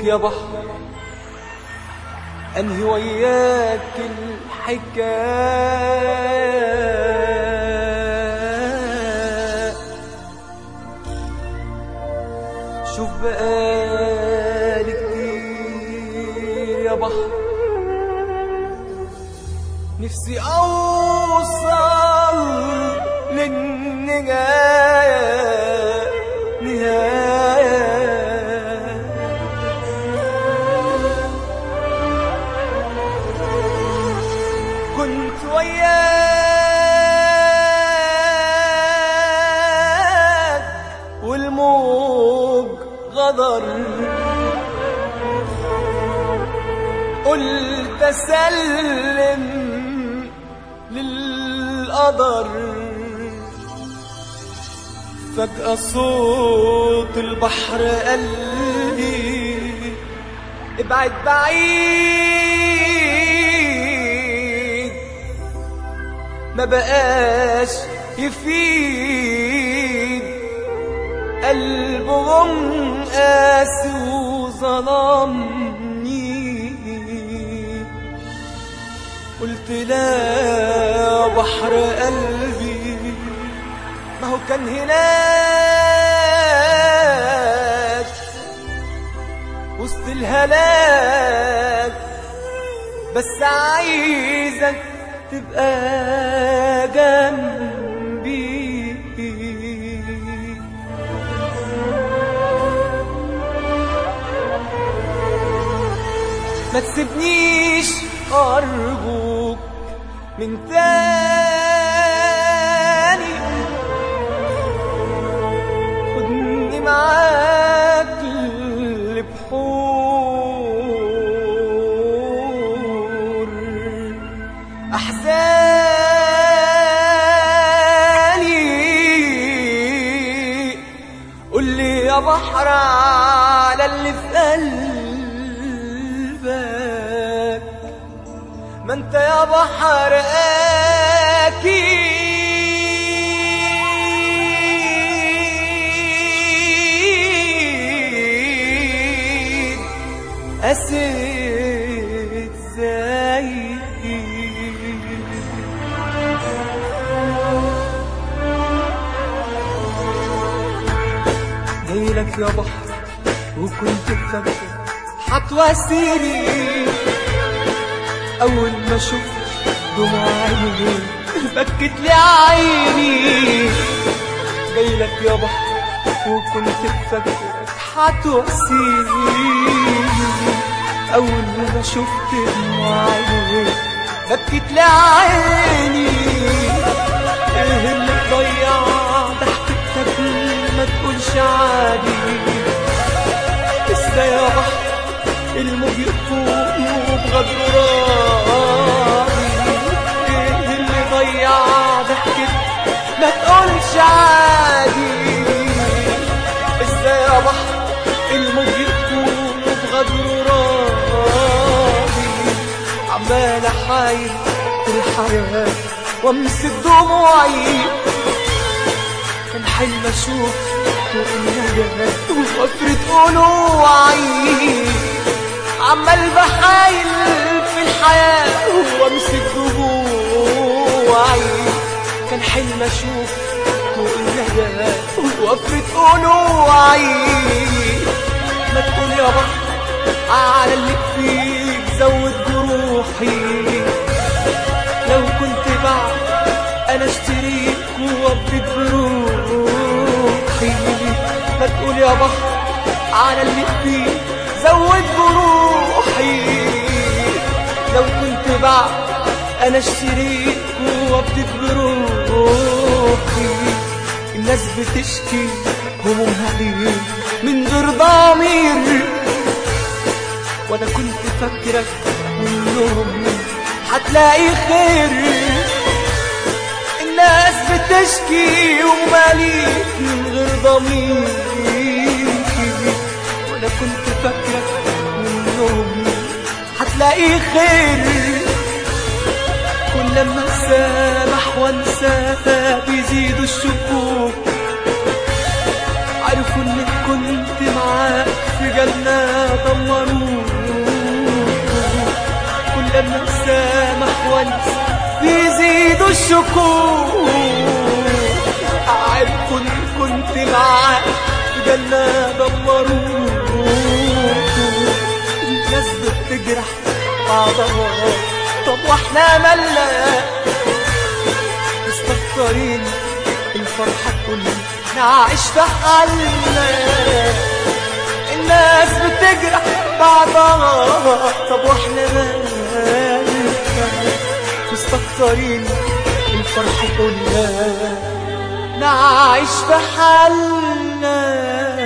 يا بحر أنهي وياك الحكاية شوف بقالي كتير يا بحر نفسي أوصل للنهاية نهاية كنت وياك والموج غدر قلت اسلم للقدر فجأة صوت البحر قال لي ابعد بعيد ما بقاش يفيد قلبهم قاسي وظلمني قلت لا بحر قلبي ما هو كان هناك وسط الهلاك بس عايزك تبقى جنبي ما تسيبنيش أرجوك من تاني خدني معاك لبحور أحزاني قول لي يا بحر على اللي في قلبك ما انت يا بحر اكيد قسيت زي جايلك يا بحر وكنت فاكر هتواسيني أول ما شفت دموع عيني بكت لي عيني جايلك يا بحر وكنت فاكرك هتواسيني أول ما شفت دموع عيني بكت لي عيني إيه اللي ضيع ضحكتك ما تقولش عادي لسه يا بحر الموج يفوق وبغدر راضي ايه اللي ضيع ضحكت ما تقولش عادي ازاي يا بحر الموج يفوق وبغدر راضي عمال احايل في الحياة وامسك دموعي كان حلم اشوف فوق النجاة وفرة قلوعي عمال بحايل في الحياة وامسك دموعي كان حلم اشوف فوق النجاة وفرة قلوعي ما تقول يا بحر على اللي فيك زود جروحي لو كنت بعد انا اشتريك وابدك بروحي ما تقول يا بحر على اللي فيك زود جروحي لو كنت بعد انا اشتريك وابدك بروحي الناس بتشكي همومها ليه من غير ضمير وانا كنت فاكرك منهم هتلاقي خير الناس بتشكي وماليك من غير ضمير وانا كنت فاكرك منهم هتلاقي خير كل لما اسامح وانسى بيزيدوا الشكوك عرفوا انك كنت معاك في جنة دمروك كل ما سامح وانسى بيزيدوا الشكوك عارف كنت كنت معاك في جنة دمروك الناس بتجرح بعضها طب واحنا مالنا مستكترين الفرحة كلها نعيش في حالنا الناس بتجرح بعضها طب واحنا مالنا مستكترين الفرحة كلها نعيش في حالنا